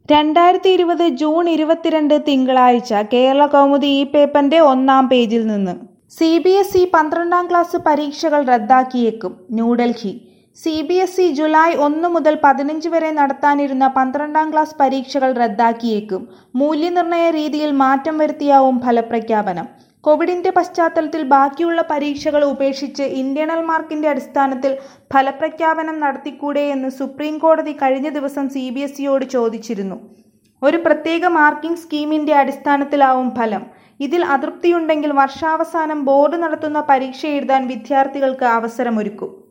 രണ്ടായിരത്തി ഇരുപത് ജൂൺ ഇരുപത്തിരണ്ട് തിങ്കളാഴ്ച കേരള കൗമുദി ഈ പേപ്പറിന്റെ ഒന്നാം പേജിൽ നിന്ന് സി ബി എസ് ഇ പന്ത്രണ്ടാം ക്ലാസ് പരീക്ഷകൾ റദ്ദാക്കിയേക്കും New Delhi C B S E July ഒന്ന് മുതൽ പതിനഞ്ച് വരെ നടത്താനിരുന്ന പന്ത്രണ്ടാം ക്ലാസ് പരീക്ഷകൾ റദ്ദാക്കിയേക്കും മൂല്യനിർണ്ണയ രീതിയിൽ മാറ്റം വരുത്തിയാവും ഫലപ്രഖ്യാപനം കോവിഡിന്റെ പശ്ചാത്തലത്തിൽ ബാക്കിയുള്ള പരീക്ഷകൾ ഉപേക്ഷിച്ച് ഇന്റേണൽ മാർക്കിന്റെ അടിസ്ഥാനത്തിൽ ഫലപ്രഖ്യാപനം നടത്തിക്കൂടെയെന്ന് സുപ്രീം കോടതി കഴിഞ്ഞ ദിവസം സി ബി എസ് ഇയോട് ചോദിച്ചിരുന്നു ഒരു പ്രത്യേക മാർക്കിംഗ് സ്കീമിന്റെ അടിസ്ഥാനത്തിലാവും ഫലം ഇതിൽ അതൃപ്തിയുണ്ടെങ്കിൽ വർഷാവസാനം ബോർഡ് നടത്തുന്ന പരീക്ഷ എഴുതാൻ വിദ്യാർത്ഥികൾക്ക് അവസരമൊരുക്കും